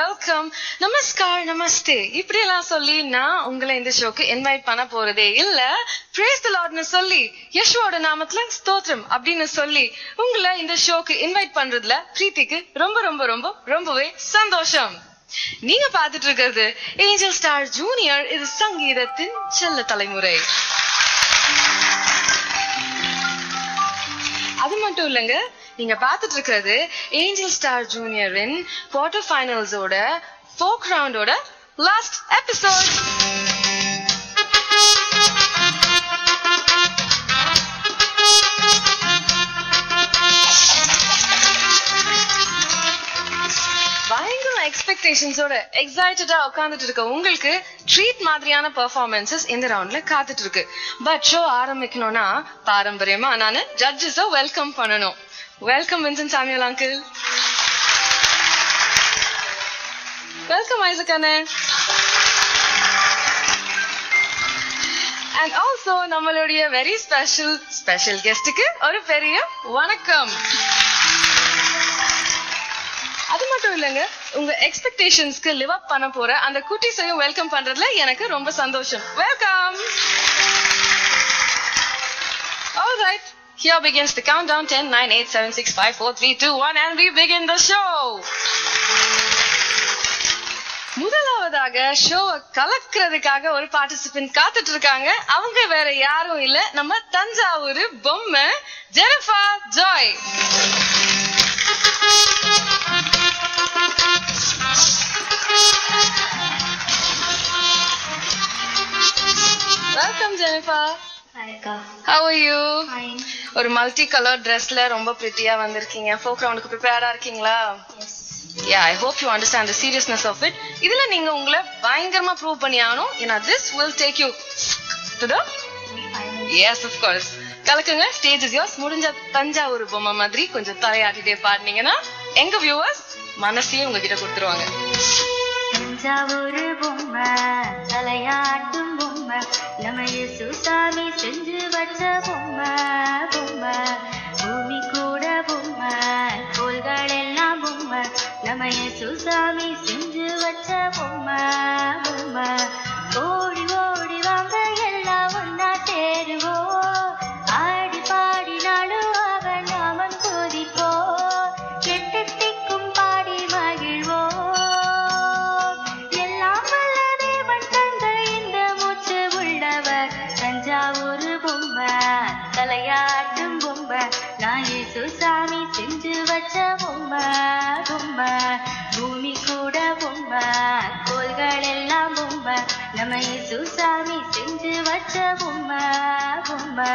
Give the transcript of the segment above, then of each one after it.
Welcome நமஸ்கார் நமஸ்தே இப்படி எல்லாம் சொல்லி நான் உங்களை இந்த ஷோக்கு இன்வைட் பண்ண போறதே இல்ல பிரேஸ் தி லார்ட்னு சொல்லி யஷ்வோட நாமத்துல ஸ்தோத்திரம் அப்படின்னு சொல்லி உங்களை இந்த ஷோக்கு இன்வைட் பண்றதுல பிரீத்திக்கு ரொம்ப ரொம்ப ரொம்ப ரொம்பவே சந்தோஷம் நீங்க பாத்துட்டு இருக்கிறது ஏஞ்சல் ஸ்டார் ஜூனியர் இது சங்கீதத்தின் செல்ல தலைமுறை அது மட்டும் இல்லைங்க நீங்க பாத்துட்டு இருக்கிறது ஏஞ்சல் ஸ்டார் ஜூனியரின் குவார்டர் ஃபைனல்ஸோட ஃபோக் ரவுண்டோட லாஸ்ட் எபிசோட் பயங்கர எக்ஸ்பெக்டேஷன்ஸோட எக்ஸைட்டடா உட்கார்ந்துட்டு இருக்க உங்களுக்கு ட்ரீட் மாதிரியான பெர்ஃபார்மன்சஸ் இந்த ரவுண்ட்ல காத்துட்டு இருக்கு பட் ஷோ ஆரம்பிக்கணும்னா பாரம்பரியமா நானு ஜட்ஜஸ வெல்கம் பண்ணணும் welcome Vinson Samuel uncle welcome Isaac அண்ணன் அண்ட் ஆல்சோ நம்மளுடைய வெரி ஸ்பெஷல் ஸ்பெஷல் கெஸ்டுக்கு ஒரு பெரிய வணக்கம் அது மட்டும் இல்லைங்க உங்க எக்ஸ்பெக்டேஷன்ஸ்க்கு லிவ் அப் பண்ண போற அந்த குட்டீஸையும் வெல்கம் பண்றதுல எனக்கு ரொம்ப சந்தோஷம் welcome All right, here begins the countdown 10, 9, 8, 7, 6, 5, 4, 3, 2, 1 and we begin the show. முதலாவதாக ஷோவை கலக்கிறதுக்காக ஒரு பார்ட்டிசிபென்ட் காத்துட்டு இருக்காங்க அவங்க வேற யாரும் இல்ல நம்ம தஞ்சாவூர் பொம்மை ஜெனிஃபா ஜாய் வெல்கம் ஜெனிஃபா ஹாய்க்கா how are you ஃபைன் ஒரு மல்டி கலர் ட்ரெஸ்ல ரொம்ப பிரிட்டியா வந்திருக்கீங்க ஃபோக் ரவுண்டுக்கு ப்ரிப்பேர்டா இருக்கீங்களா yes yeah I hope you understand the seriousness of it இதுல நீங்க உங்களை பயங்கரமா ப்ரூவ் பண்ணி ஆகணும் ஏன்னா this will take you to the fine yes of course கலக்குங்க ஸ்டேஜ் இஸ் யோர்ஸ் முடிஞ்ச தஞ்சாவூர் பொம்மை மாதிரி கொஞ்சம் தலையாட்டிட்டே பாடினீங்கன்னா எங்க வியூவர்ஸ் மனசையே உங்ககிட்ட கொடுத்துருவாங்க தஞ்சாவூர் பொம்மை தலையாட்டும் பொம்மை நம்ம இயேசு சாமி செஞ்சு வச்ச பொம்மை பொம்மை பூமி கூட பொம்மை கோள்கள் எல்லாம் பொம்மை நம்ம இயேசு சாமி செஞ்சு வச்ச பொம்மை பொம்மை ஓடி ஓடி வாங்க எல்லாம் ஒன்னா சேருவோம் ஆடி பாடி நாளும் அவன் நாமம் துதிப்போம் எட்டு திக்கும் பாடி மகிழ்வோம் எல்லாம் வல்ல தேவன் தந்த இந்த மூச்சு உள்ளவர் தஞ்சாவூர் பொம்மை தலையாட்டும் பொம்மை நான் இயேசு சாமி செஞ்சு வச்ச பொம்மை பொம்மை பூமி கூட பொம்மை கோள்கள் எல்லாம் பொம்மை நம்ம இயேசு சாமி செஞ்சு வச்ச பொம்மை பொம்மை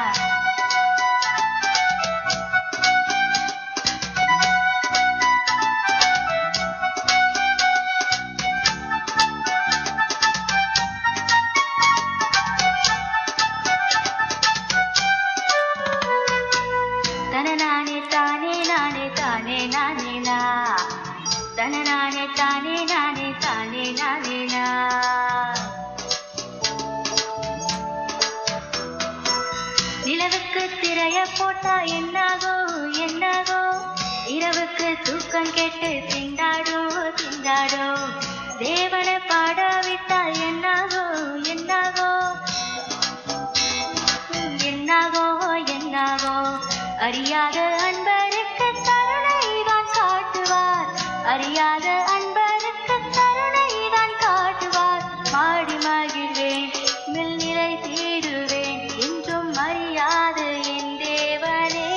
தனநானே தானே நானே தானே நானே நா தனநானே தானே நானே தானே நானே நா நிலவுக்கு திரைய போட்டா என்னாகோ என்னாகோ இரவுக்கு தூக்கம் கேட்டு திண்டாடோ திண்டாடோ தேவனை பாடாவிட்டால் என்னாகோ என்னாகோ என்னாகோ என்னாகோ அறியாத அன்பருக்கு கருணை தான் காட்டுவார் அறியாத அன்பருக்கு கருணை தான் காட்டுவார் மாடி மகிழ்வேன் மில்நிலை தேடுவேன் என்றும் அறியாது என் தேவனே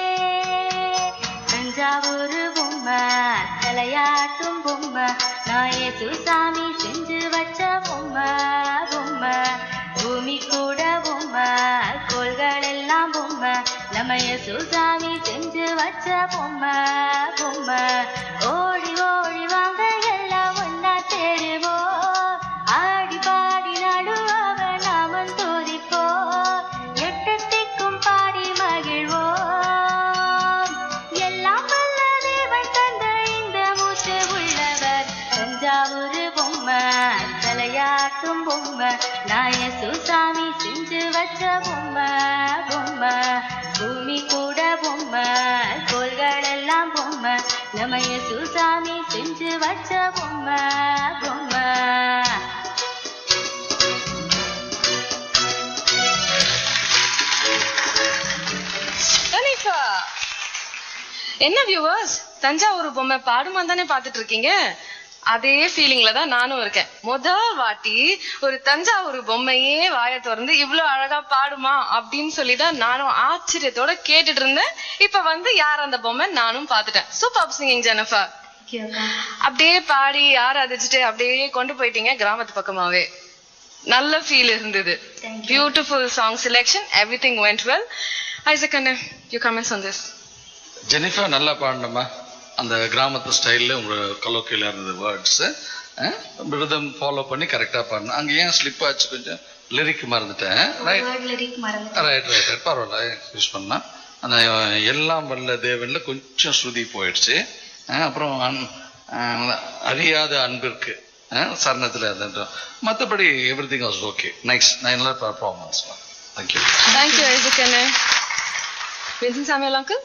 தஞ்சாவூர் பொம்மை தலையாட்டும் பொம்மை நான் இயேசு சாமி செஞ்சு வச்ச பொம்மை பொம்மை பூமி கூட பொம்மை கோள்கள் எல்லாம் பொம்மை நம்ம இயேசு சாமி செஞ்சு வச்ச பொம்மை பொம்மை ஓடி ஓடி வாங்க எல்லாம் ஒன்னா சேருவோம் ஆடி பாடி நடுவாக நாமம் துதிப்போம் எட்டு திக்கும் பாடி மகிழ்வோம் எல்லாம் வல்ல தேவன் தந்த இந்த மூச்சு உள்ளவர் தஞ்சாவூர் பொம்மை தலையாட்டும் பொம்மை நான் சுசாமி செஞ்சு வச்ச பொம்மை பொம்மை பூமி கூட பொம்மை கோள்கள் எல்லாம் பொம்மை நம்ம சுசாமி செஞ்சு வச்ச பொம்மை பொம்மை கனிஃபா என்ன வியூவர்ஸ் தஞ்சாவூர் பொம்மை பாடுமா தானே பாத்துட்டு இருக்கீங்க அதே ஃபீலிங்ல தான் நானும் இருக்கேன் முதல் வாட்டி ஒரு தஞ்சாவூர் பொம்மையே வாயை திறந்து இவ்ளோ அழகா பாடுமா அப்படின்னு சொல்லி தான் நானும் ஆச்சரியத்தோட கேட்டுட்டு இருந்தேன் இப்ப வந்து யார் அந்த பொம்மை நானும் பாத்துட்டேன் சூப்பர் சிங்கிங் ஜெனஃபர் அப்படியே பாடி ஆராதிச்சுட்டு அப்படியே கொண்டு போயிட்டீங்க கிராமத்து பக்கமாவே நல்ல ஃபீல் இருந்தது Thank you. Beautiful song selection everything went well Isaac அண்ணே you comments on this Jennifer நல்லா பாடினம்மா அந்த கிராமத்து ஸ்டைலில் உங்கள் கலோக்கியில் இருந்தது வேர்ட்ஸு விரதம் ஃபாலோ பண்ணி கரெக்டாக பாடணும் அங்கே ஏன் ஸ்லிப் ஆச்சு கொஞ்சம் லிரிக் மறந்துட்டேன் ரைட் Word lyric மறந்துட்டேன். ரைட் ரைட் ரைட் பரவாயில்ல யூஸ் பண்ணா அந்த எல்லாம் வல்ல தேவன்ல கொஞ்சம் ஸ்ருதி போயிடுச்சு அஹ் அப்புறம் அன்- அஹ் அறியாத அன்பிற்கு அஹ் சரணத்தில் அது மற்றபடி everything was okay nice நல்ல பர்ஃபார்மன்ஸ் தேங்க்யூ தேங்க்யூ ஐசக் அண்ணே வின்சன் சாமியல் அங்கிள்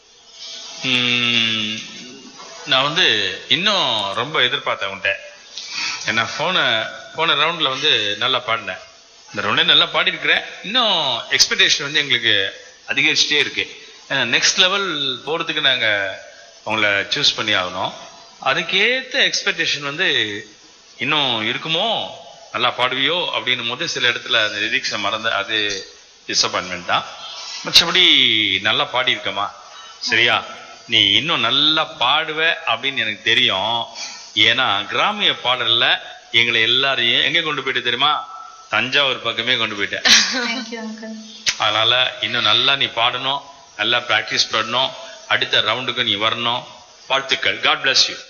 ம், நான் வந்து இன்னும் ரொம்ப எதிர்பார்த்தேன் உன்ட்ட ஏன்னா போன போன ரவுண்ட்ல வந்து நல்லா பாடினேன் இந்த ரவுண்டே நல்லா பாடியிருக்கிறேன் இன்னும் எக்ஸ்பெக்டேஷன் வந்து எங்களுக்கு அதிகரிச்சுட்டே இருக்கு ஏன்னா நெக்ஸ்ட் லெவல் போறதுக்கு நாங்க உங்களை சூஸ் பண்ணி ஆகணும் அதுக்கேத்த எக்ஸ்பெக்டேஷன் வந்து இன்னும் இருக்குமோ நல்லா பாடுவியோ அப்படின்னும் போது சில இடத்துல அந்த லிரிக்ஸை மறந்து அது டிசப்பாயின்மெண்ட் தான் மற்றபடி நல்லா பாடியிருக்கமா சரியா நீ இன்னும் நல்லா பாடுவ அப்படின்னு எனக்கு தெரியும் ஏன்னா கிராமிய பாடல்ல எங்களை எல்லாரையும் எங்க கொண்டு போயிட்டு தெரியுமா தஞ்சாவூர் பக்கமே கொண்டு போயிட்டேன் Thank you, uncle. அதனால இன்னும் நல்லா நீ பாடணும் நல்லா பிராக்டிஸ் பண்ணணும் அடுத்த ரவுண்டுக்கு நீ வரணும் வாழ்த்துக்கள் God bless you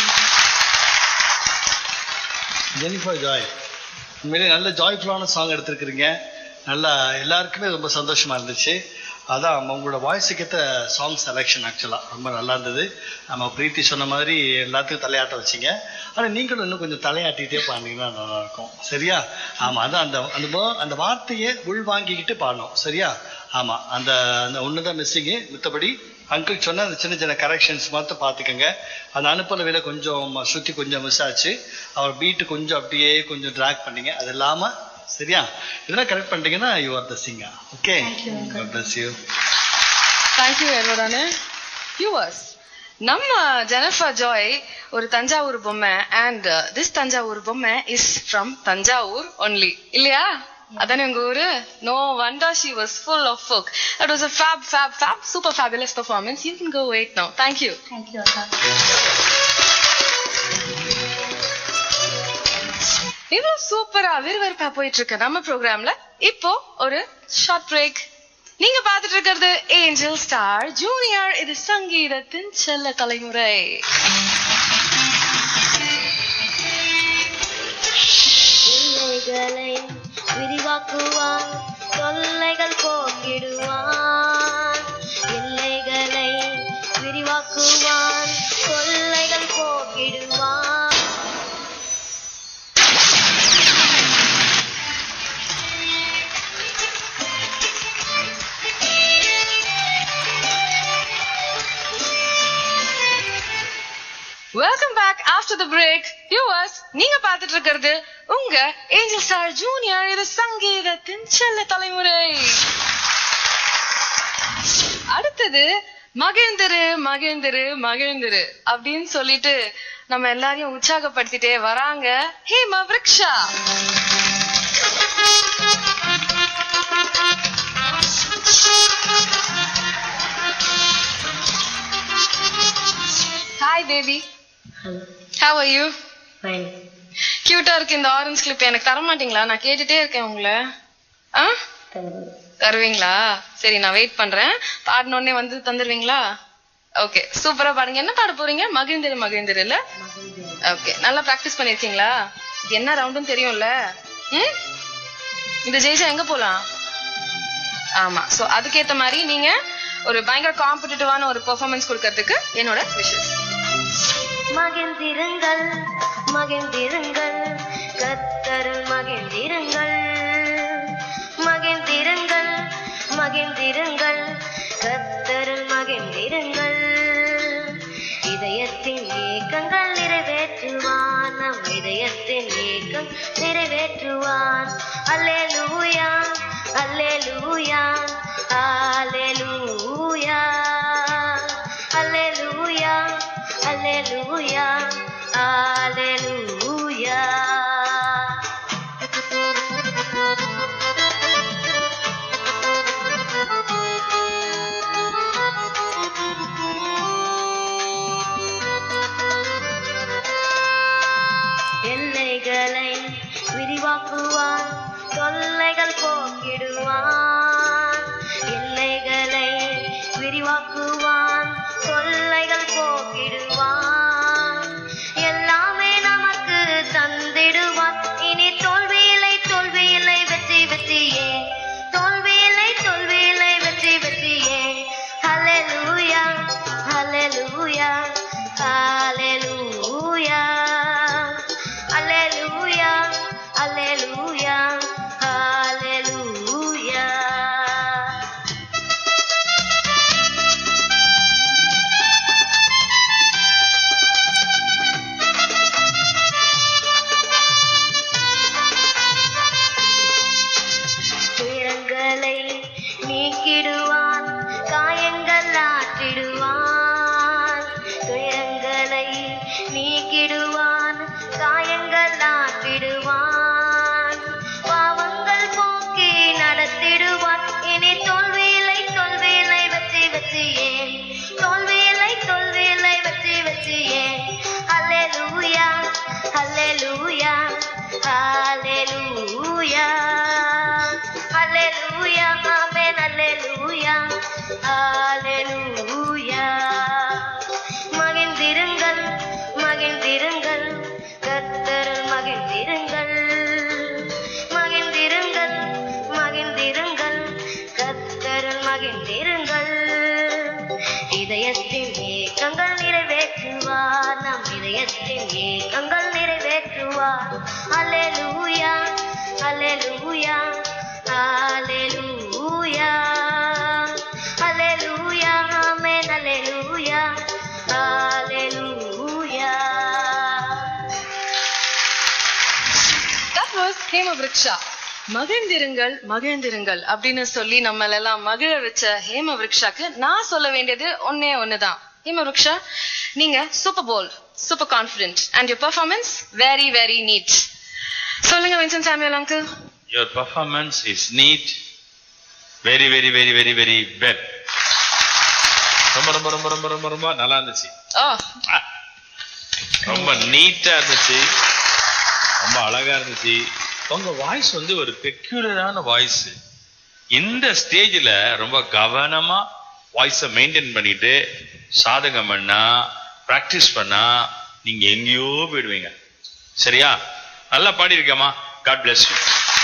Jennifer Joy உண்மையிலே நல்ல ஜாய்ஃபுல்லான சாங் எடுத்திருக்கிறீங்க நல்லா எல்லாருக்குமே ரொம்ப சந்தோஷமா இருந்துச்சு அதான் உங்களோட வாய்ஸுக்கு ஏற்ற சாங் செலெக்ஷன் ஆக்சுவலாக ரொம்ப நல்லா இருந்தது நம்ம பிரீத்தி சொன்ன மாதிரி எல்லாத்துக்கும் தலையாட்ட வச்சிங்க ஆனால் நீங்களும் இன்னும் கொஞ்சம் தலையாட்டிகிட்டே பாடினீங்கன்னா நல்லா இருக்கும் சரியா ஆமாம் அதான் அந்த அந்த wo- அந்த வார்த்தையை உள் வாங்கிக்கிட்டு பாடணும் சரியா ஆமாம் அந்த அந்த ஒன்று தான் மிஸ்ஸிங்கு மித்தபடி அங்கிள் சொன்ன அந்த சின்ன சின்ன கரெக்ஷன்ஸ் மட்டும் பார்த்துக்கோங்க அந்த அனுப்பளவில கொஞ்சம் சுற்றி கொஞ்சம் மிஸ் ஆச்சு அவர் பீட்டு கொஞ்சம் அப்படியே கொஞ்சம் ட்ராக் பண்ணீங்க அது இல்லாமல் சரியா இதெல்லாம் கரெக்ட் பண்ணிட்டீங்கன்னா you are the singer okay bless you thank you எர்வடானு வியூவர்ஸ் நம்ம ஜெனஃபர் ஜாய் ஒரு தஞ்சாவூர் பொம்மை அண்ட் திஸ் தஞ்சாவூர் பொம்மை இஸ் ஃப்ரம் தஞ்சாவூர் ஒன்லி இல்லையா அதானே உங்க ஊரு no wonder she was full of folk that was a fab fab fab super fabulous performance you can go wait no thank you Thank you, uncle. இவ்வளவு சூப்பரா விறுவிறுப்பா போயிட்டு இருக்க நம்ம ப்ரோக்ராம்ல இப்போ ஒரு ஷார்ட் பிரேக் நீங்க பாத்துட்டு இருக்கிறது ஏஞ்சல் ஸ்டார் ஜூனியர் இது சங்கீதத்தின் செல்ல தலைமுறை எல்லைகளை விரிவாக்குவான் தொல்லைகள் போக்கிடுவான் எல்லைகளை விரிவாக்குவான் தொல்லைகள் போக்கிடுவான் welcome back after the break viewers நீங்க பாத்துட்டு இருக்கிறது உங்க ஏஞ்சல் ஸ்டார் ஜூனியர் இது சங்கீதத்தின் செல்ல தலைமுறை அடுத்தது மகிழ்ந்திரு மகிழ்ந்திரு மகிழ்ந்திரு அப்படின்னு சொல்லிட்டு நம்ம எல்லாரையும் உற்சாகப்படுத்திட்டே வராங்க Hema Vriksha hi baby how are you Fine. கியூட்டா இருக்கு இந்த ஆரஞ்சு கிளிப் எனக்கு தர மாட்டீங்களா நான் கேட்டுட்டே இருக்கேன் உங்களை ஆ தருவீங்களா சரி நான் வெயிட் பண்றேன் பாடின உடனே வந்து தந்துருவீங்களா ஓகே சூப்பரா பாடுங்க என்ன பாட போறீங்க மகிழ்ந்திரு மகிழ்ந்திரு இல்ல ஓகே நல்லா பிராக்டிஸ் பண்ணிருக்கீங்களா இது என்ன ரவுண்டும் தெரியும்ல ம் இந்த ஜெயிச்சா எங்க போலாம் ஆமா சோ அதுக்கேத்த மாதிரி நீங்க ஒரு பயங்கர காம்படிட்டிவான ஒரு பெர்ஃபார்மன்ஸ் கொடுக்கறதுக்கு என்னோட விஷஸ் மகிழ்ந்திருங்கள் மகிழ்ந்திருங்கள் கத்தருள் மகிழ்ந்திருங்கள் மகிழ்ந்திருங்கள் மகிழ்ந்திருங்கள் கத்தருள் மகிழ்ந்திருங்கள் இதயத்தின் ஏக்கங்கள் நிறைவேற்றுவான் நம் இதயத்தின் ஏக்கம் நிறைவேற்றுவான் அல்லேலூயா அல்லேலூயா அல்லேலூயா அல்லேலூயா அல்லேலூயா அல்லேலூயா எல்லைகளை விரிவாக்குவான் தொல்லைகள் போக்கிடுவான் எல்லைகளை விரிவாக்குவான் தொல்லைகள் போக்கிடுவான் எல்லாமே நமக்கு தந்திடுவான் இனி தோல்வியில்லை தோல்வியில்லை வெற்றி வெற்றியே தோல்வியில்லை தோல்வியில்லை வெற்றி வெற்றியே ஹalleluya ஹalleluya ஹalleluya ஹalleluya ஹalleluya ஹalleluya துயரங்களை நீக்கிடுவான் காயங்கள் ஆற்றிடுவான் துயரங்களை நீக்கிடுவான் காயங்கள் ஆற்றிடுவான் பாவங்கள் போக்கி நடத்திடுவான் இனி தோல்வியில்லை தோல்வியில்லை வெற்றி வெற்றியே தோல்வியில்லை தோல்வியில்லை வெற்றி வெற்றியே அல்லேலூயா அல்லேலூயா அல்லேலூயா அல்லேலூயா ஆமென் அல்லேலூயா அல்லேலூயா மகிழ்ந்திருங்கள் மகிழ்ந்திருங்கள் கர்த்தருள் மகிழ்ந்திருங்கள் மகிழ்ந்திருங்கள் மகிழ்ந்திருங்கள் கர்த்தருள் மகிழ்ந்திருங்கள் இதயத்தின் ஏக்கங்கள் நிறைவேற்றுவார் நம் இதயத்தின் ஏக்கங்கள் நிறைவேற்றுவார் அல்லேலூயா அல்லேலூயா அல்லேலூயா அல்லேலூயா ஆமென் அல்லேலூயா அல்லேலூயா That was ஹேம விருக்ஷா மகிழ்ந்திருங்கள் மகிழ்ந்திருங்கள் அப்படின்னு சொல்லி நம்ம எல்லாம் மகிழ வச்ச ஹேம விருக்ஷாக்கு நான் சொல்ல வேண்டியது ஒன்னே ஒண்ணுதான் ஹேம விருக்ஷா நீங்க super bold super confident and your performance very very neat சொல்லுங்க Vinson Samuel uncle your performance is neat very very very very very well ரொம்ப ரொம்ப ரொம்ப ரொம்ப ரொம்ப ரொம்ப நல்லா இருந்துச்சு ஓ ரொம்ப நீட்டா இருந்துச்சு ரொம்ப அழகா இருந்துச்சு உங்க வாய்ஸ் வந்து ஒரு பெக்யூலரான வாய்ஸ் இந்த ஸ்டேஜ்ல ரொம்ப கவனமா வாய்ஸை மெயின்டைன் பண்ணிட்டு சாதகம் பண்ணா பிராக்டிஸ் பண்ணா நீங்க எங்கேயோ போயிடுவீங்க சரியா நல்லா பாடியிருக்கேம்மா God bless you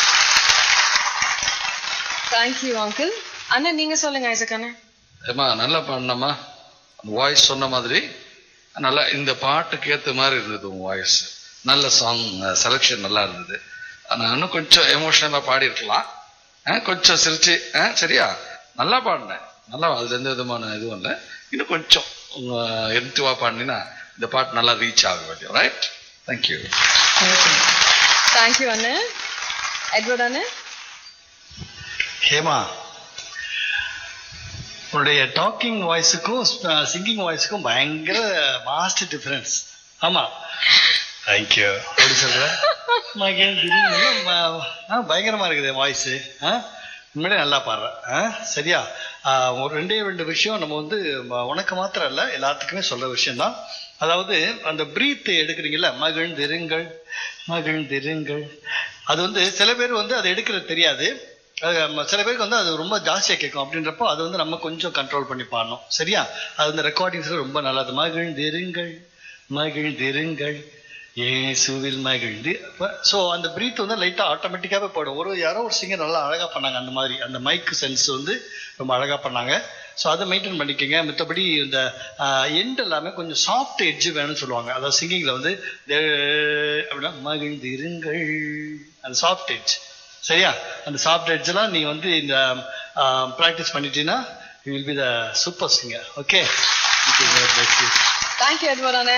thank you uncle அண்ணா நீங்க சொல்லுங்க ஐசக் அண்ணா ஏமா நல்லா பாடினம்மா வாய்ஸ் சொன்ன மாதிரி நல்லா இந்த பாட்டுக்கு ஏத்த மாதிரி இருந்தது உன் வாய்ஸ் நல்ல சாங் செலெக்ஷன் நல்லா இருந்தது ஆனா இன்னும் கொஞ்சம் எமோஷனலா பாடி இருக்கலாம் கொஞ்சம் சிரிச்சு ஆ, சரியா நல்லா பாடினேன் நல்லா அதுல எந்த விதமான இதுவும் இல்லை இன்னும் கொஞ்சம் எரித்துவா பாடினீங்கன்னா இந்த பாட்டு நல்லா ரீச் ஆக வேண்டிய ரைட் தேங்க்யூ தேங்க்யூ அண்ணா எட்வர்ட் அண்ணா ஹேமா உன்னுடைய டாக்கிங் வாய்ஸுக்கும் சிங்கிங் வாய்ஸுக்கும் பயங்கர மாஸ்ட் டிஃபரன்ஸ் ஆமா தேங்க்யூ அப்படி சொல்ற மகேந்திரன் ம- ஆ, பயங்கரமா இருக்குது வாய்ஸ் உண்மையிலே நல்லா பாடுற ஆ, சரியா ஆ, ஒரு ரெண்டே ரெண்டு விஷயம் நம்ம வந்து ம- உனக்கு மாத்திரம் இல்ல எல்லாத்துக்குமே சொல்ற விஷயம்தான் அதாவது அந்த பிரீத் எடுக்கிறீங்கல்ல மகிழ்ந்திருங்கள் மகிழ்ந்திருங்கள் அது வந்து சில பேர் வந்து அதை எடுக்கிறது தெரியாது அது ம- சில பேருக்கு வந்து அது ரொம்ப ஜாஸ்தியா கேட்கும் அப்படின்றப்போ அது வந்து நம்ம கொஞ்சம் கண்ட்ரோல் பண்ணி பாடணும் சரியா அது வந்து ரெக்கார்டிங்ஸ்ல ரொம்ப நல்லது மகிழ்ந்திருங்கள் மகிழ்ந்திருங்கள் இயேசுவில் மகிழ்ந்து ஸோ அந்த பிரீத் வந்து லைட்டாக ஆட்டோமேட்டிக்காகவே போடும் ஒரு யாரோ ஒரு சிங்கர் நல்லா அழகாக பண்ணாங்க அந்த மாதிரி அந்த மைக் சென்ஸ் வந்து ரொம்ப அழகாக பண்ணாங்க ஸோ அதை மெயின்டைன் பண்ணிக்கோங்க மற்றபடி இந்த எண்ட் எல்லாமே கொஞ்சம் சாஃப்ட் எட்ஜ் வேணும்னு சொல்லுவாங்க அதாவது சிங்கிங்கில் வந்து தே- அப்படின்னா மகிழ்ந்து இருங்கள் அந்த சாஃப்ட் எட்ஜ் சரியா அந்த சாஃப்ட் எட்ஜெல்லாம் நீ வந்து இந்த ப்ராக்டிஸ் பண்ணிட்டீங்கன்னா you will be the super singer okay thank you எட்வர்டானே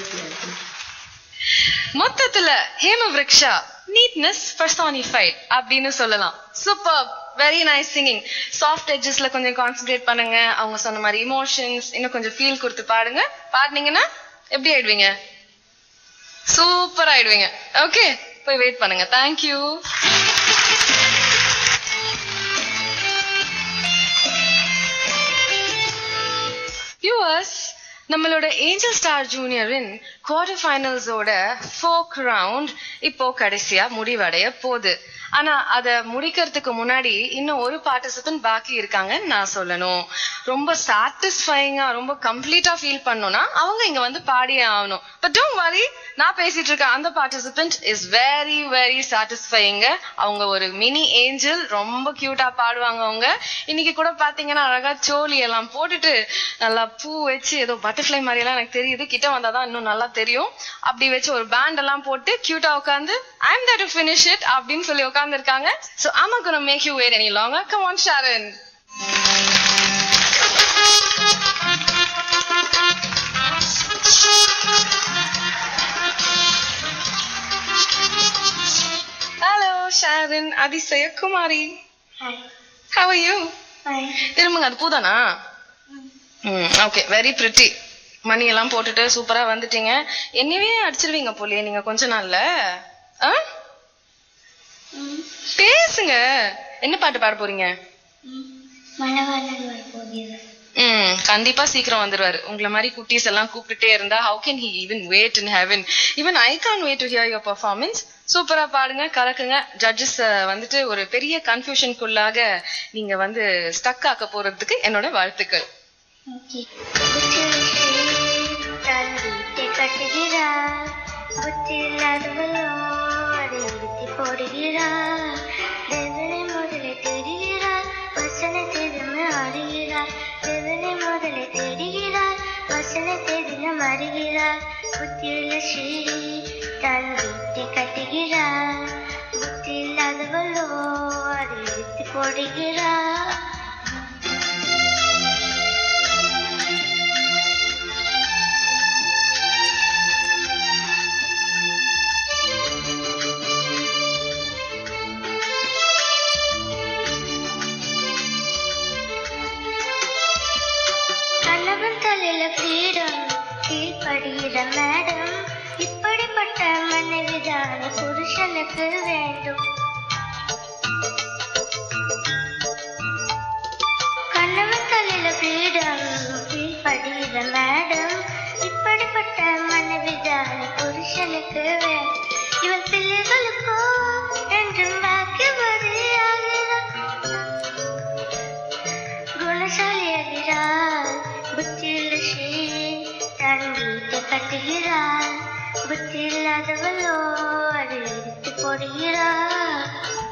மொத்தத்துல ஹேம விரக்ஷா நீட்னஸ் பர்சானிஃபைட் அப்படின்னு சொல்லலாம் super very nice singing soft எட்ஜஸ்ல கொஞ்சம் கான்சென்ட்ரேட் பண்ணுங்க அவங்க சொன்ன மாதிரி இமோஷன்ஸ் இன்னும் கொஞ்சம் ஃபீல் கொடுத்து பாடுங்க பாடுனீங்கன்னா எப்படி ஆயிடுவீங்க சூப்பர் ஆயிடுவீங்க ஓகே போய் வெயிட் பண்ணுங்க தேங்க்யூ வியூவர்ஸ் நம்மளோட ஏஞ்சல் ஸ்டார் ஜூனியரின் குவார்டர் ஃபைனல்ஸோட ஃபோக் ரவுண்ட் இப்போ கடைசியா முடிவடைய போகுது ஆனா அத முடிக்கிறதுக்கு முன்னாடி இன்னும் ஒரு பார்ட்டிசிபென்ட் பாக்கி இருக்காங்கன்னு நான் சொல்லணும் ரொம்ப சாட்டிஸ்ஃபைங்கா ரொம்ப கம்ப்ளீட்டா ஃபீல் பண்ணோம்னா அவங்க இங்க வந்து பாடியே ஆகணும் பட் டோன்ட் வரி நான் பேசிட்டு இருக்க அந்த பார்ட்டிசிபென்ட் இஸ் வெரி வெரி சாட்டிஸ்ஃபைங்க அவங்க ஒரு மினி ஏஞ்சல் ரொம்ப கியூட்டா பாடுவாங்க அவங்க இன்னைக்கு கூட பாத்தீங்கன்னா அழகா சோலி எல்லாம் போட்டுட்டு நல்லா பூ வச்சு ஏதோ பட்டர்ஃப்ளை மாதிரி எல்லாம் எனக்கு தெரியுது கிட்ட வந்தாதான் இன்னும் நல்லா தெரியும் அப்படி வச்சு ஒரு பேண்ட் எல்லாம் போட்டு கியூட்டா உட்காந்து I am there to finish it அப்படின்னு சொல்லி உட்கார்ந்து இருக்காங்க so i'm not gonna make you wait any longer come on sharon hello sharon அதிசய குமாரி how are you திரும்புங்க அது பூதானா ம் ஓகே வெரி பிரிட்டி மணி எல்லாம் போட்டுட்டு சூப்பரா வந்துட்டீங்க என்னவே அடிச்சிருவீங்க போலியே நீங்க கொஞ்ச நாள்ல ஆ? பேசுங்க என்ன பாட்டு பாட போறீங்க மணவாளன் வரப்போகிறது ம் கண்டிப்பா சீக்கிரம் வந்துருவாரு உங்களை மாதிரி குட்டீஸ் எல்லாம் கூப்பிட்டுட்டே இருந்தா how can he even wait in heaven even I can't wait to hear your performance சூப்பரா பாடுங்க கலக்குங்க ஜட்ஜஸ் வந்துட்டு ஒரு பெரிய கன்ஃபியூஷனுக்குள்ளாக நீங்க வந்து ஸ்டக் ஆக்க போறதுக்கு என்னோட வாழ்த்துக்கள் தன் வீட்டை கட்டுகிறார் புத்தி இல்லாதவளோ அதை இடித்து போடுகிறார் தேவனை முதலை தேடுகிறார் வசனத்தை தினம் அறிகிறார் தேவனை முதலை தேடுகிறார் வசனத்தை தினம் அறிகிறார் புத்தியுள்ள ஸ்ரீ தன் வீட்டை கட்டுகிறார் புத்தி இல்லாதவளோ அதை இடித்து போடுகிறார் கணவன் தலையில கிரீடம் கீழ்படுகிற மேடம் இப்படிப்பட்ட மனைவிதான புருஷனுக்கு வேண்டும் கணவன் தலையில கிரீடம் கீழ்படுகிற மேடம் இப்படிப்பட்ட மனைவிதான புருஷனுக்கு வேண்டும் இவன் பிள்ளைகளுக்கோ என்றும் வாக்கியவதியாகிறார் குணசாலியாகிறார் புத்தியுள்ள ஸ்ரீ தன் வீட்டை கட்டுகிறார் புத்தி இல்லாதவளோ அதை எடுத்து போடுகிறார்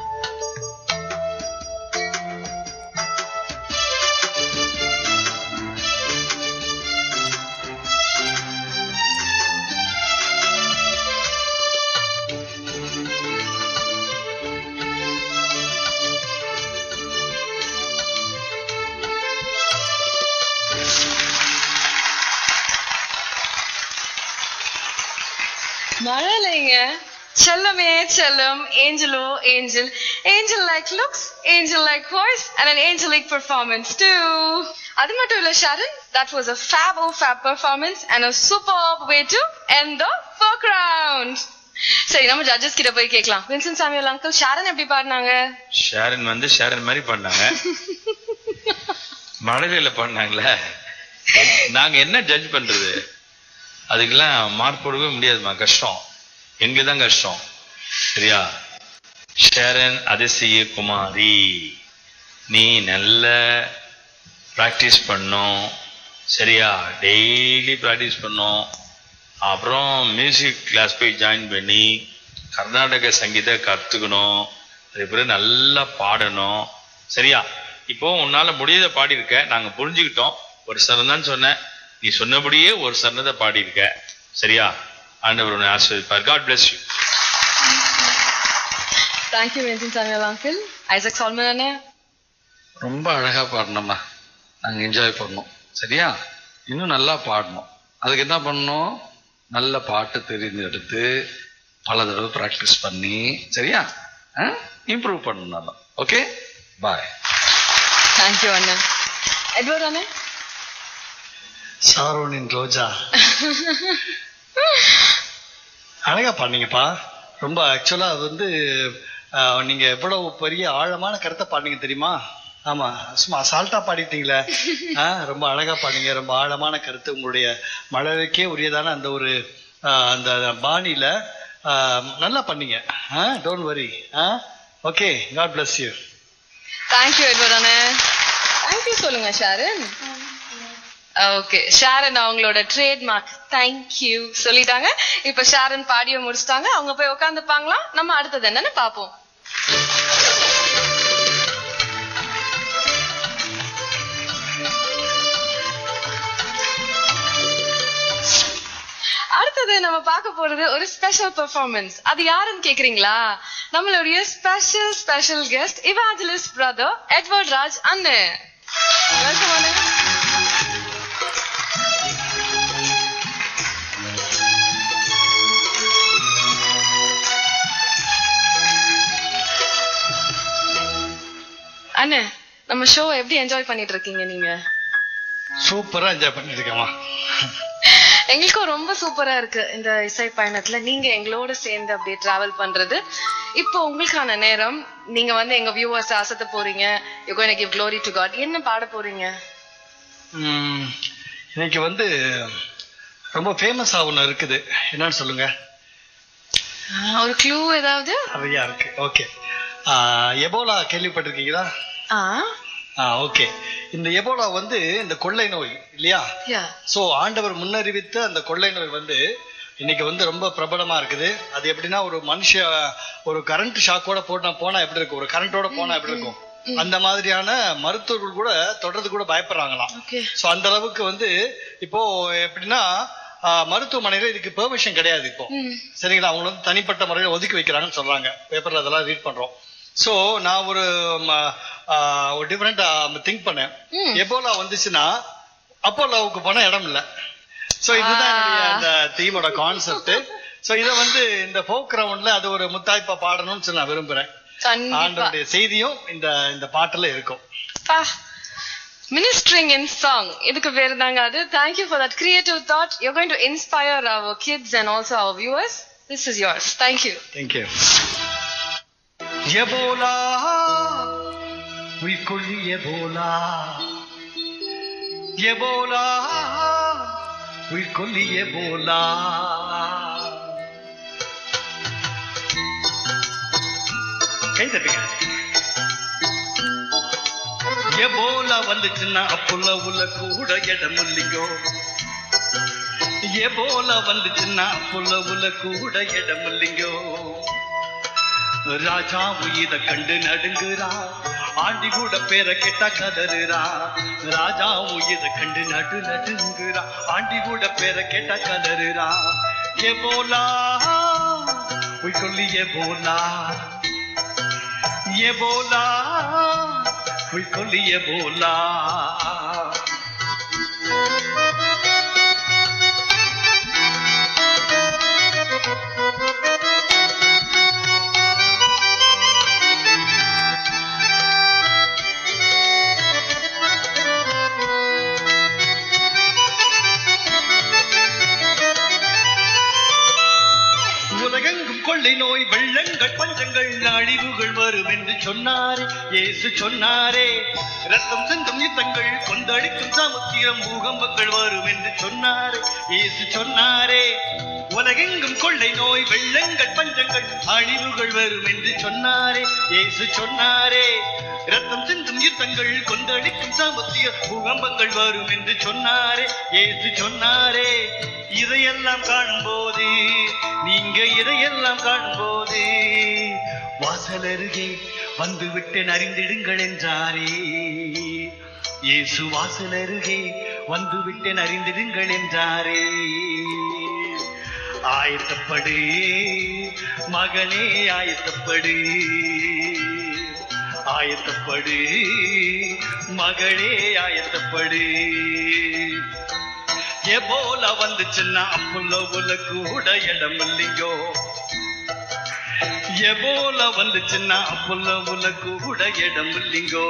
மழலைங்க செல்லமே செல்லம் ஏஞ்சலோ angel angel like looks angel like voice and an angelic performance too அது மட்டும் இல்ல Sharon that was a fab oh fab performance and a superb way to end the folk round சரி நம்ம ஜட்ஜஸ் கிட்ட போய் கேட்கலாம் வின்சன் சாமியல் அங்கிள் ஷாரன் எப்படி பாடினாங்க ஷேரன் வந்து ஷேரன் மாதிரி பண்ணாங்க மழலையில பண்ணாங்களே நாங்க என்ன ஜட்ஜ் பண்றது அதுக்கெல்லாம் மார்க் போடவே முடியாதுமா கஷ்டம் எங்களுக்கு தான் கஷ்டம் சரியா ஷேரன் அதிசய குமாரி நீ நல்ல ப்ராக்டிஸ் பண்ணும் சரியா டெய்லி ப்ராக்டிஸ் பண்ணும் அப்புறம் மியூசிக் கிளாஸ் போய் ஜாயின் பண்ணி கர்நாடக சங்கீத கத்துக்கணும் அதே பிறகு நல்லா பாடணும் சரியா இப்போ உன்னால முடியத பாடியிருக்க நாங்க புரிஞ்சுக்கிட்டோம் ஒரு சரணம் தான் சொன்னேன் நீ சொன்னபடியே ஒரு சரணத்தை பாடியிருக்க சரியா ஆண்டவர் உன்னை ஆசீர்வதிப்பார் God bless you thank you Vinson Samuel uncle Isaac Solomon அண்ணே ரொம்ப அழகா பாடினம்மா நாங்க என்ஜாய் பண்ணோம் சரியா இன்னும் நல்லா பாடணும் அதுக்கு என்ன பண்ணணும் நல்ல பாட்டு தெரிந்தெடுத்து பல தடவை ப்ராக்டிஸ் பண்ணி சரியா இம்ப்ரூவ் பண்ணணும் நல்லா ஓகே பாய் தேங்க்யூ அண்ணன் எட்வர்ட் அண்ணே சாரோனின் ரோஜா அழகா பாடுனீங்கப்பா ரொம்ப ஆக்சுவலா அது வந்து ஆஹ், நீங்க எவ்வளவு பெரிய ஆழமான கருத்தை பாடுனீங்க தெரியுமா ஆமா சும்மா அசால்ட்டா பாடிட்டீங்களே ஆ, ரொம்ப அழகா பாடுனீங்க ரொம்ப ஆழமான கருத்து உங்களுடைய மழலைக்கே உரியதான அந்த ஒரு ஆஹ், அந்த பாணியில ஆஹ், நல்லா பண்ணீங்க don't worry okay God bless you thank you Edward அண்ணே தேங்க்யூ சொல்லுங்க ஷாரன் ஓகே ஷாரன் அவங்களோட ட்ரேட்மார்க் தேங்க்யூ சொல்லிட்டாங்க இப்ப ஷாரன் பாடிய முடிச்சிட்டாங்க அவங்க போய் உட்காந்துப்பாங்களா நம்ம அடுத்தது என்னன்னு பாப்போம் அடுத்தது நம்ம பார்க்க போறது ஒரு ஸ்பெஷல் பெர்ஃபார்மன்ஸ் அது யாருன்னு கேக்குறீங்களா நம்மளுடைய special special guest evangelist brother Edward Raj அண்ணன் வெல்கம் அண்ணன் அண்ணே நம்ம ஷோ எப்படி என்ஜாய் பண்ணிட்டு இருக்கீங்க நீங்க சூப்பரா என்ஜாய் பண்ணிட்டு இருக்கேம்மா எங்களுக்கும் ரொம்ப சூப்பரா இருக்கு இந்த இசை பயணத்துல நீங்க எங்களோட சேர்ந்து அப்படியே டிராவல் பண்றது இப்போ உங்களுக்கான நேரம் நீங்க வந்து எங்க வியூவர்ஸ் அசத்த போறீங்க you going give glory to God என்ன பாட போறீங்க ம், இன்னைக்கு வந்து ரொம்ப ஃபேமஸ் ஒன்று இருக்குது என்னன்னு சொல்லுங்க ஆஹ், ஒரு க்ளூ ஏதாவது நிறையா இருக்கு ஓகே எபோலா கேள்விப்பட்டிருக்கீங்களா ஆ ஆ ஓகே இந்த எபோலா வந்து இந்த கொள்ளை நோய் இல்லையா யா சோ ஆண்டவர் முன்னறிவித்த அந்த கொள்ளை நோய் வந்து இன்னைக்கு வந்து ரொம்ப பிரபலமா இருக்குது அது எப்படின்னா ஒரு மனுஷ ஒரு கரண்ட் ஷாக்கோட போட்டா போனா எப்படி இருக்கும் ஒரு கரண்டோட போனா எப்படி இருக்கும் அந்த மாதிரியான மருத்துவர்கள் கூட தொடர்ந்து கூட பயப்படுறாங்களாம் ஓகே சோ அந்த அளவுக்கு வந்து இப்போ எப்படின்னா ஆஹ், மருத்துவமனையில இதுக்கு பெர்மிஷன் கிடையாது இப்போ ம் சரிங்களா அவங்க வந்து தனிப்பட்ட முறையில் ஒதுக்கி வைக்கிறாங்கன்னு சொல்றாங்க பேப்பர்ல அதெல்லாம் ரீட் பண்றோம் சோ நான் ஒரு ம, ஆஹ், ஒரு டிஃபரெண்டா திங்க் பண்ணேன் ம். எபோலா வந்துச்சுன்னா அப்போலோவுக்கு போன இடம் இல்ல சோ இதுதான் என்னுடைய அந்த தீமோட கான்செப்ட் சோ இத வந்து இந்த ஃபோக் ரவுண்ட்ல அது ஒரு முத்தாய்ப்பா பாடணும்னு சொல்லி நான் விரும்புறேன் கண்டிப்பா ஆண்டவருடைய செய்தியும் இந்த இந்த பாட்டுல இருக்கும் மினிஸ்ட்ரிங் இன் சாங் இதுக்கு பேரு தாங்க அது thank you for that creative thought you going to inspire our kids and also our viewers this is yours thank you thank you Ebola உயிர்கொள்ளி எபோலா எபோலா உயிர்கொல்லி எபோலா கை தட்டுங்க எபோலா வந்துச்சுன்னா அப்புள்ள உள்ள கூட இடம் இல்லையோ எபோலா வந்துச்சுன்னா புள்ள உல கூட இடம் இல்லைங்கோ ராஜா உயிரை கண்டு நடுங்குறா ஆண்டி கூட பேரை கேட்டா கதறுறா ராஜா உயிரை கண்டு நடு நடுங்குறா ஆண்டி கூட பேரை கேட்டா கதறுறா எபோலா உய் சொல்லி எபோலா எபோலா உய் சொல்லி எபோலா உலகெங்கும் கொள்ளை நோய் வெள்ளங்கள் பஞ்சங்கள் அழிவுகள் வரும் என்று சொன்னாரே இயேசு சொன்னாரே ரத்தம் சிந்தும் யுத்தங்கள் கொந்தளிக்கும் சமுத்திரம் பூகம்பங்கள் வரும் என்று சொன்னாரே இயேசு சொன்னாரே உலகெங்கும் கொள்ளை நோய் வெள்ளங்கள் பஞ்சங்கள் அழிவுகள் வரும் என்று சொன்னாரே இயேசு சொன்னாரே ரத்தம் சிந்தும் யுத்தங்கள் யுத்தங்கள் கொந்தளிக்கும் சாமர்த்திய பூகம்பங்கள் வரும் என்று சொன்னாரே ஏசு சொன்னாரே இதையெல்லாம் காணும்போது நீங்க இதையெல்லாம் காணும்போது வாசல் அருகே வந்து விட்டேன் அறிந்திடுங்கள் என்றாரே இயேசு வாசல் அருகே வந்து விட்டேன் அறிந்திடுங்கள் என்றாரே ஆயத்தப்படு மகனே ஆயத்தப்படு ஆயத்தப்படு மகளே ஆயத்தப்படு எபோல வந்துச்சுன்னா அப்புள்ள உல கூட இடம் இல்லையோ எபோல வந்துச்சுன்னா அப்புள்ள உல கூட இடம் இல்லைங்கோ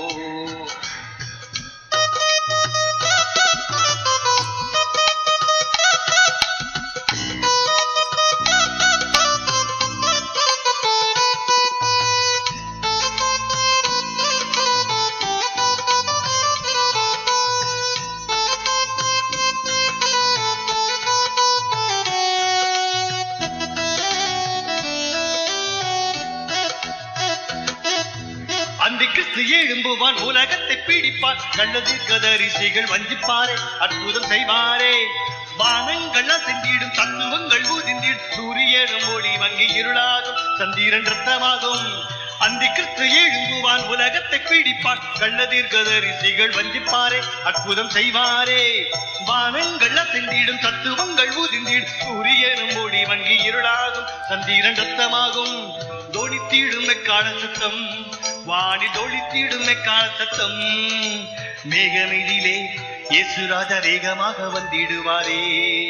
அந்த கிறிஸ்து எழும்புவான் உலகத்தை பிடிப்பார் கள்ளது கதரிசைகள் வஞ்சிப்பாரே அற்புதம் செய்வாரே வானங்கள் அசைந்திடும் தத்துவங்கள் ஊதிந்திடும் சூரியனும் ஒளி வங்கி இருளாகும் சந்திரன் ரத்தமாகும் அந்த கிறிஸ்து எழும்புவான் உலகத்தை பிடிப்பார் கள்ளதீர் கதரிசைகள் வஞ்சிப்பாரே அற்புதம் செய்வாரே வானங்கள் அசைந்திடும் தத்துவங்கள் ஊதிந்திடும் சூரியனும் ஒளி வங்கி இருளாகும் சந்திரன் ரத்தமாகும் தோணித்தீடும் மெக்கால சத்தம் வாணி தோழித்தீடும் மெக்கால சத்தம் மேகமெதிலே இயேசுராஜா வேகமாக வந்திடுவாரே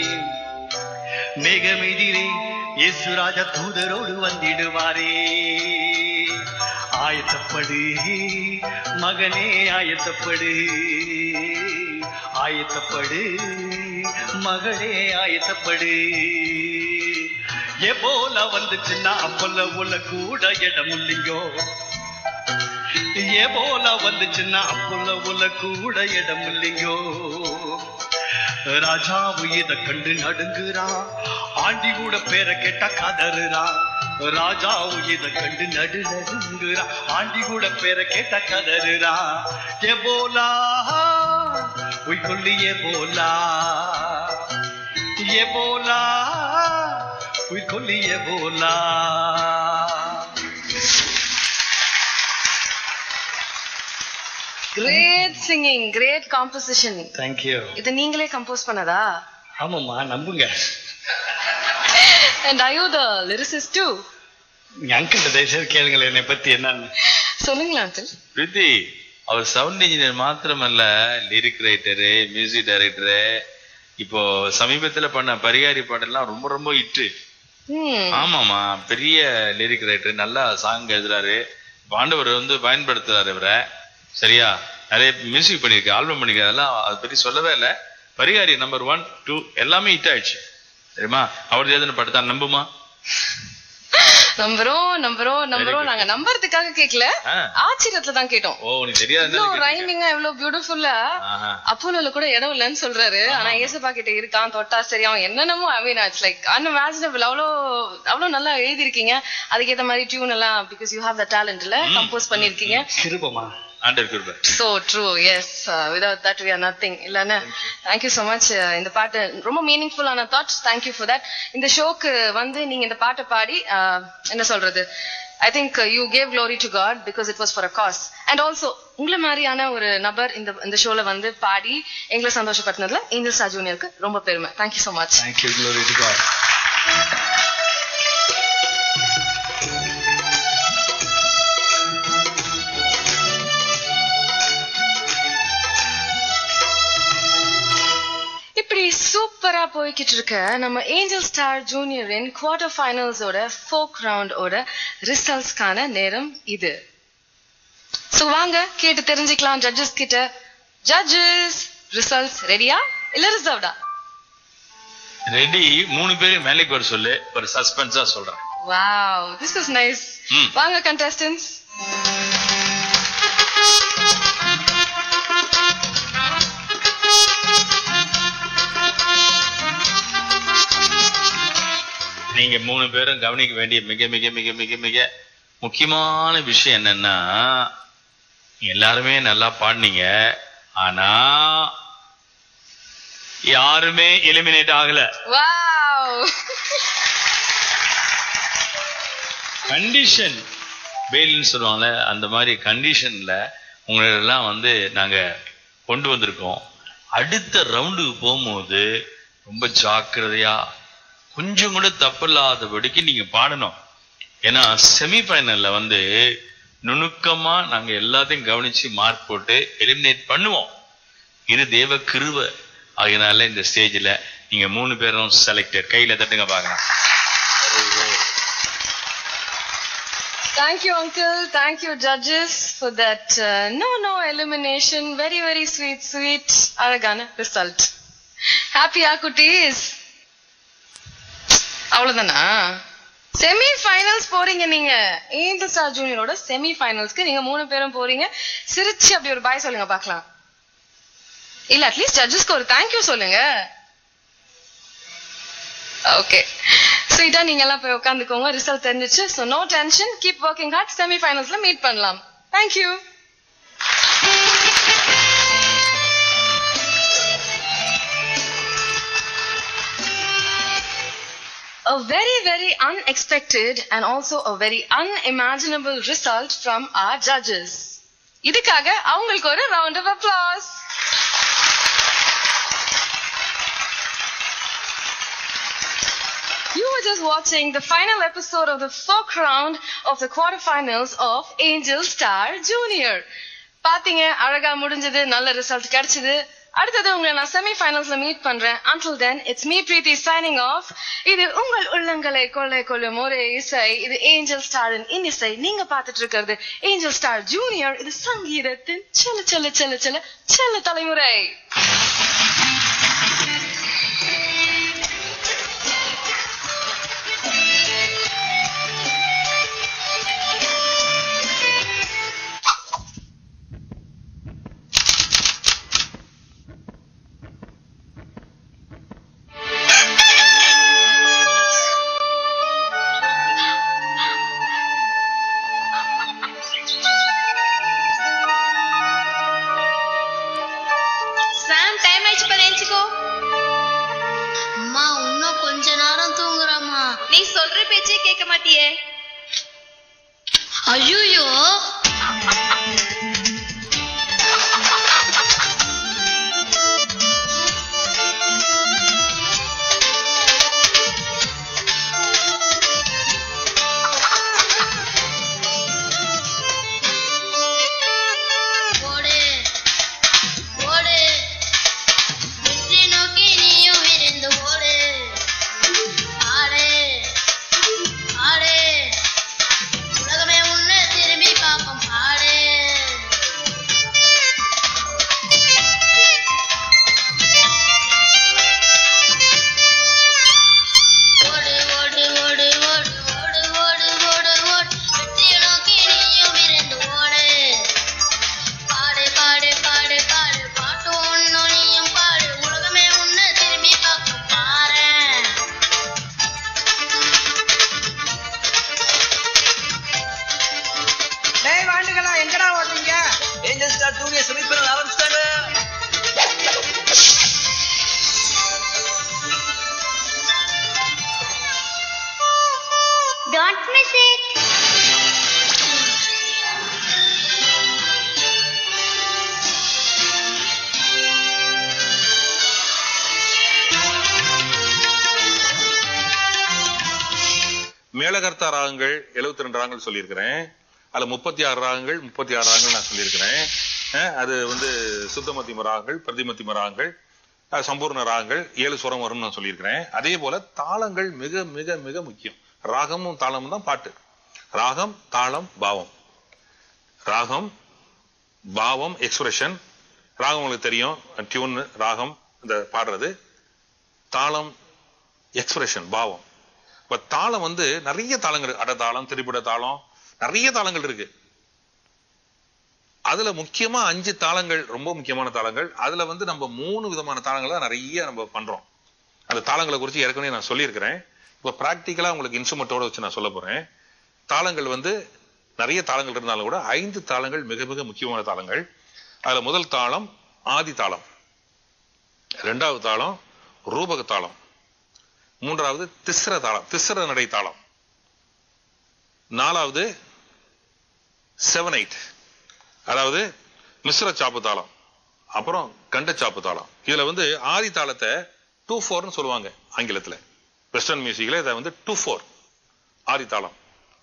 மேகமெதிலே இயேசுராஜா தூதரோடு வந்திடுவாரே ஆயத்தப்படு மகனே ஆயத்தப்படு ஆயத்தப்படு மகளே ஆயத்தப்படு எபோல வந்துச்சுன்னா அப்பல்ல உள்ள கூட இடம் இல்லைங்கோ எபோல வந்துச்சுன்னா அப்பல்ல உள்ள கூட இடம் இல்லைங்கோ ராஜாவு இத கண்டு நடுங்குறான் ஆண்டி கூட பேரை கேட்டா கதறுறான் ராஜாவு இத கண்டு நடு நடுங்குறான் ஆண்டி கூட பேரை கேட்டா கதறுறான் எபோலா உய்கொல்லி எபோலா எபோலா உய்கொல்லி Ebola great singing great composition thank you இது நீங்களே கம்போஸ் பண்ணதா ஆமாம்மா நம்புங்க and I you the lyricist too நீங்க அங்கிள் தயவுசெய்து கேளுங்களேன் என்னை பத்தி என்னன்னு சொல்லுங்களா அங்கிள் பிரீத்தி அவர் சவுண்ட் இன்ஜினியர் மாத்திரமல்ல லிரிக் ரைட்டரு மியூசிக் டைரக்டரு இப்போ சமீபத்துல பண்ண பரிகாரி பாடெல்லாம் ரொம்ப ரொம்ப இட்டு ம் ஆமாமா பெரிய லிரிக் ரைட்டர் நல்லா சாங் எழுதுறாரு இப்ப ஆண்டவர் வந்து பயன்படுத்துறாரு இவரை சரியா நிறைய மியூசிக் பண்ணிருக்கு ஆல்பம் பண்ணிருக்கு அதெல்லாம் அதை பத்தி சொல்லவே இல்லை பரிகாரி நம்பர் ஒன் டூ எல்லாமே ஹிட் ஆயிடுச்சு சரிம்மா அவர் எழுதின பாட்டு தான் நம்புமா நம்புறோம் நம்புறோம் நம்புறோம் நாங்க நம்புறதுக்காக கேட்கல ஆ. ஆச்சரியத்துல தான் கேட்டோம் ஓ உனக்கு தெரியாது இவ்வளவு ரைமிங்கா இவ்வளவு பியூட்டிஃபுல்லா அப்போலோல கூட இடம் இல்லைன்னு சொல்றாரு ஆனா ஏசப்பா கிட்ட இருக்கான் தொட்டா சரி அவன் என்னென்னமோ I mean it's like unimaginable அவ்வளோ அவ்வளவு நல்லா எழுதிருக்கீங்க அதுக்கேத்த மாதிரி டியூன் எல்லாம் பிகாஸ் யூ ஹேவ் த டேலண்ட்ல கம்போஸ் பண்ணிருக்கீங்க கிருபமா ஆண்டர் கிருபை so true yes without that we are nothing இல்லன்னு தேங்க்யூ so மச் இந்த பாட்டு ரொம்ப மீனிங்ஃபுல்லான தாட்ஸ் தேங்க்யூ ஃபார் தட் இந்த ஷோக்கு வந்து நீங்க இந்த பாட்டை பாடி uh, என்ன சொல்றது I think you gave glory to God because it was for a cause and also உங்களை மாதிரியான ஒரு நபர் இந்த இந்த ஷோல வந்து பாடி எங்களை சந்தோஷப்படுத்தினதுல ஏஞ்சல் சா ஜூனியருக்கு ரொம்ப பெருமை thank you so much thank you glory to God இப்படி சூப்பரா போய்கிட்டு இருக்க நம்ம ஏஞ்சல் ஸ்டார் ஜூனியரின் குவார்டர் ஃபைனல்ஸோட ஃபோக் ரவுண்டோட ரிசல்ட்ஸ்க்கான நேரம் இது சோ வாங்க கேட்டு தெரிஞ்சுக்கலாம் ஜட்ஜஸ் கிட்ட ஜட்ஜஸ் ரிசல்ட்ஸ் ரெடியா இல்ல ரிசர்வ்டா ரெடி மூணு பேரும் மேலைக்கு வர சொல்லு ஒரு சஸ்பென்ஸா சொல்றேன் வாவ் திஸ் இஸ் நைஸ் ம். வாங்க கண்டஸ்டன்ஸ் நீங்க மூணு பேரும் கவனிக்க வேண்டிய மிக மிக மிக மிக மிக முக்கியமான விஷயம் என்னன்னா எல்லாருமே நல்லா பாடினீங்க ஆனா யாருமே எலிமினேட் ஆகல வாவ் கண்டிஷன் பெயில்னு சொல்லுவாங்கல்ல அந்த மாதிரி கண்டிஷன்ல உங்களெல்லாம் வந்து நாங்க கொண்டு வந்திருக்கோம் அடுத்த ரவுண்டுக்கு போகும்போது ரொம்ப ஜாக்கிரதையா கொஞ்சம் கூட தப்பில்லாதபடிக்கு நீங்க பாடணும் ஏன்னா செமிஃபைனல்ல வந்து நுணுக்கமா நாங்க எல்லாத்தையும் கவனிச்சு மார்க் போட்டு எலிமினேட் பண்ணுவோம் இது தேவ கிருப அதனால இந்த ஸ்டேஜ்ல நீங்க மூணு பேரும் செலக்டட் கையில தட்டுங்க பார்க்கலாம் Thank you, Uncle. Thank you, judges, for that uh, no no elimination. Very, very sweet, sweet Aragana result. Happy Akutis. அவ்வளவுதானா செமி ஃபைனல்ஸ் போறீங்க நீங்க ஏஞ்சல் ஸ்டார் ஜூனியரோட செமி ஃபைனல்ஸ்க்கு நீங்க மூணு பேரும் போறீங்க சிரிச்சு அப்படி ஒரு பாய் சொல்லுங்க பார்க்கலாம் இல்ல அட்லீஸ்ட் ஜட்ஜஸ்க்கு ஒரு தேங்க்யூ சொல்லுங்க ஓகே ஸ்வீட்டா நீங்க எல்லாம் போய் உட்காந்துக்கோங்க ரிசல்ட் தெரிஞ்சிச்சு so no tension keep working hard semi ஃபைனல்ஸ்ல மீட் பண்ணலாம் thank you A very, very unexpected and also a very unimaginable result from our judges. இதுக்காக அவங்களுக்கு ஒரு round of applause. You were just watching the final episode of the fourth round of the quarterfinals of Angel Star Junior. பாத்தீங்க அழகா முடிஞ்சது நல்ல result கிடைச்சது அடுத்தது உங்களை நான் செமி ஃபைனல்ஸ்ல மீட் பண்றேன் until then it's me Preethi signing off இது உங்கள் உள்ளங்களை கொள்ளை கொள்ளும் ஒரே இசை இது ஏஞ்சல் ஸ்டாரின் இன்னிசை நீங்க பார்த்துட்டு இருக்கிறது ஏஞ்சல் ஸ்டார் ஜூனியர் இது சங்கீதத்தின் செல்ல செல்ல செல்ல செல்ல செல்ல தலைமுறை சாம் டைம் ஆயிடுச்சு பாரு எஞ்சிக்கோ அம்மா இன்னும் கொஞ்ச நேரம் தூங்குறம்மா நீ சொல்ற பேச்சே கேட்க மாட்டியே ஐயோ ஓடு ஓடு வெற்றி நோக்கி நீயும் விரைந்து ஓடு ஆடு ஆடு உலகமே உன்னை திரும்பி பார்க்கும் ஆடு ஓடு ஓடு ஓடு ஓடு ஓடு ஓடு ஓடு ஓடு வெற்றியை நோக்கி நீயும் விரைந்து ஓடு பாடு பாடு பாடு பாடு பாட்டு ஒண்ணு நீயும் பாடு உலகமே உன்னை திரும்பி பார்க்கும் பாரு டேய் வாண்டுகளா எங்கடா ஓடுறீங்க ஏஞ்சல் ஸ்டார் ஜூனியர் செமிஃபைனல் ஆரம்பிச்சிட்டாங்க Don't miss it. மேலகர்த்தா ராகங்கள் 72 ரெண்டு ராகங்கள் சொல்லியிருக்கிறேன் அதுல முப்பத்தி ஆறு ராகங்கள் முப்பத்தி ஆறு ராகங்கள் நான் சொல்லியிருக்கிறேன் அஹ் அது வந்து சுத்தமத்திம ராகங்கள் பிரதிமத்திம ராகங்கள் அஹ் சம்பூர்ண ராகங்கள் ஏழு சுரம் வரும்னு நான் சொல்லியிருக்கிறேன் அதே போல தாளங்கள் மிக மிக மிக முக்கியம் ராகமும் தாளமும் தான் பாட்டு ராகம் தாளம் பாவம் ராகம் பாவம் எக்ஸ்பிரஷன் ராகம் உங்களுக்கு தெரியும் டியூன் ராகம் இந்த பாடுறது தாளம் எக்ஸ்பிரஷன் பாவம் இப்ப தாளம் வந்து நிறைய தாளங்கள் அட தாளம் திரிபுட தாளம் நிறைய தாளங்கள் இருக்கு அதுல முக்கியமா அஞ்சு தாளங்கள் ரொம்ப முக்கியமான தாளங்கள் அதுல வந்து நம்ம மூணு விதமான தாளங்களை தான் நிறைய நம்ம பண்றோம் அந்த தாளங்களை குறித்து ஏற்கனவே நான் சொல்லியிருக்கிறேன் இப்ப பிராக்டிக்கலா உங்களுக்கு இன்ஸ்ட்ருமெண்ட்டோட வச்சு நான் சொல்ல போறேன் தாளங்கள் வந்து நிறைய தாளங்கள் இருந்தாலும் கூட ஐந்து தாளங்கள் மிக மிக முக்கியமான தாளங்கள் அதுல முதல் தாளம் ஆதி தாளம் இரண்டாவது தாளம் ரூபக தாளம் மூன்றாவது திஸ்ர தாளம் திஸ்ர நடை தாளம் நாலாவது செவன் எயிட் அதாவது மிஸ்ர சாப்பு தாளம் அப்புறம் கண்ட சாப்பு தாளம் இதுல வந்து ஆதி தாளத்தை டூ ஃபோர்னு சொல்லுவாங்க ஆங்கிலத்துல வெஸ்டர்ன் மியூசிக்ல இதை வந்து டூ ஃபோர் ஆதி தாளம்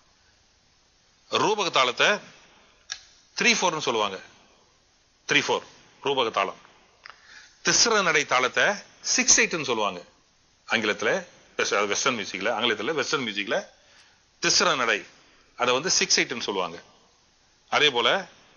ரூபக தாளத்தை த்ரீ ஃபோர்னு சொல்லுவாங்க த்ரீ ஃபோர் ரூபக தாளம் திஸ்ர நடை தாளத்தை சிக்ஸ் எயிட்னு சொல்லுவாங்க ஆங்கிலத்துல வெஸ்டர்ன் மியூசிக்ல ஆங்கிலத்துல வெஸ்டர்ன் மியூசிக்ல திஸ்ர நடை அதை வந்து சிக்ஸ் எயிட்னு சொல்லுவாங்க அதே போல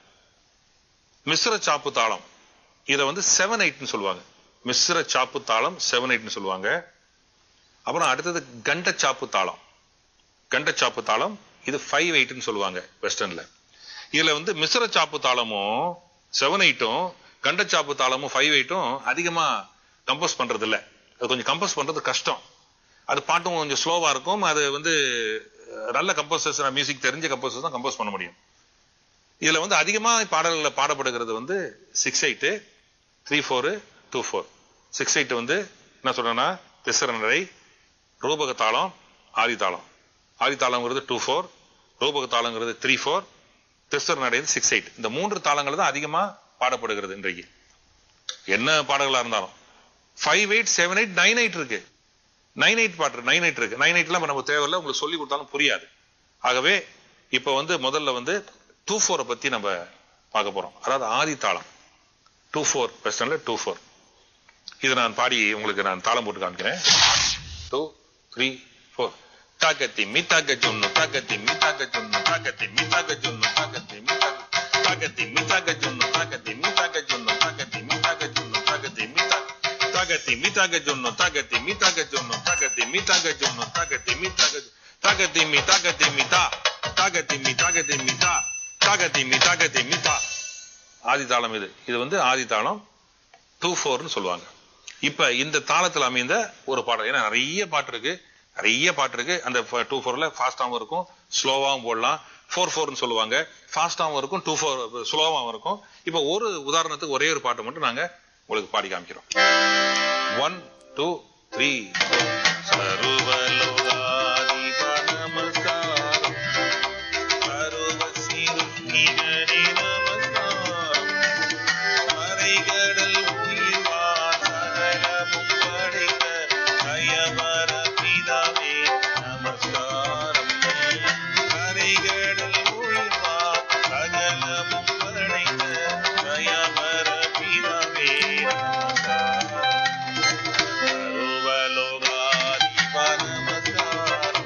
மிஸ்ர சாப்பு தாளம் இதை வந்து செவன் எயிட்னு சொல்லுவாங்க மிஸ்ர சாப்பு தாளம் செவன் எயிட்னு சொல்லுவாங்க அப்புறம் அடுத்தது கண்ட சாப்பு தாளம் கண்ட சாப்பு தாளம் இது ஃபைவ் எயிட்னு சொல்லுவாங்க வெஸ்டர்ன்ல இதுல வந்து மிஸ்ர சாப்பு தாளமும் செவன் எயிட்டும் கண்ட சாப்பு தாளமும் ஃபைவ் எயிட்டும் அதிகமா கம்போஸ் பண்றது இல்ல அது கொஞ்சம் கம்போஸ் பண்றது கஷ்டம் அது பாட்டும் கொஞ்சம் ஸ்லோவா இருக்கும் அது வந்து அஹ், நல்ல கம்போசர்ஸ் மியூசிக் தெரிஞ்ச கம்போசர்ஸ் தான் கம்போஸ் பண்ண முடியும் இதுல வந்து அதிகமா பாடல்களில் பாடப்படுகிறது வந்து six eight three four two four six eight வந்து என்ன சொல்றேன்னா திசர நடை ரூபக தாளம் ஆதி தாளம் ஆதி தாளங்கிறது டூ ஃபோர் ரூபக தாளங்கிறது த்ரீ ஃபோர் திசர நடை சிக்ஸ் எயிட் இந்த மூன்று தாளங்கள் தான் அதிகமா பாடப்படுகிறது இன்றைக்கு என்ன பாடல்களா இருந்தாலும் five eight seven eight nine eight இருக்கு நைன் எயிட் பாட்டு நைன் எயிட் இருக்கு நைன் எயிட்லாம் நம்ம தேவையில்லை உங்களுக்கு சொல்லி கொடுத்தாலும் புரியாது ஆகவே இப்போ வந்து முதல்ல வந்து டூ ஃபோரை பத்தி நம்ம பார்க்க போறோம் அதாவது ஆதி தாளம் டூ ஃபோர் வெஸ்டர்ன்ல டூ ஃபோர் இது நான் பாடி உங்களுக்கு நான் தாளம் போட்டு காமிக்கிறேன் டூ த்ரீ ஃபோர் தாக்கத்தி மீ தாக்க சொன்னு தாக்கத்தி மீ தாக்க சொன்னு தாக்கத்தி மீ தாக்க சொன்னு தாக்கத்தி மீ தாக்க தாக்கத்தி மீ தாக்க சொன்னு தாக்கத்தி மீ தாக்க சொன்னு தாக்கத்தி மீ தாக்க சொன்னு தாக்கத்தி மீ தாக்க தாக்கத்தி மீ தாக்க சொன்னு தாக்கத்தி மீ தாக்க சொன்னு தாக்கத்தி மீ தாக்க சொன்னு தாக்கத்தி மீ தாக்க தாக்கத்தி மீ தாக்கத்தி மீ தா தாக்கத்தி மீ தாக்கத்தி மீ தா தாக்கத்தி மீ தாக்கத்தி மீ தா ஆதி தாளம் இது இது வந்து ஆதி தாளம் டூ ஃபோர்னு சொல்லுவாங்க இப்ப இந்த தாளத்துல அமைந்த ஒரு பாடல் ஏன்னா நிறைய பாட்டு இருக்கு நிறைய பாட்டு இருக்கு அந்த டூ ஃபோர்ல ஃபாஸ்டாவும் இருக்கும் ஸ்லோவாவும் போடலாம் ஃபோர் ஃபோர்னு சொல்லுவாங்க ஃபாஸ்டாவும் இருக்கும் டூ ஃபோர் ஸ்லோவாவும் இருக்கும் இப்ப ஒரு உதாரணத்துக்கு ஒரே ஒரு பாட்டு மட்டும் நாங்க உங்களுக்கு பாடி காமிக்கிறோம் ஒன் டூ த்ரீ சர்வலோகாதிப நமஸ்காரம் சர்வசிருஷ்டிகரே நமஸ்காரம் அரைகடல் உயிர்வான் சகலமும் படைத்த அயமர பிதாவே நமஸ்காரம் அரைகடல் உயிர்வான் சகலமும் படைத்த அயமர பிதாவே நமஸ்காரம் சர்வலோகாதிப நமஸ்காரம்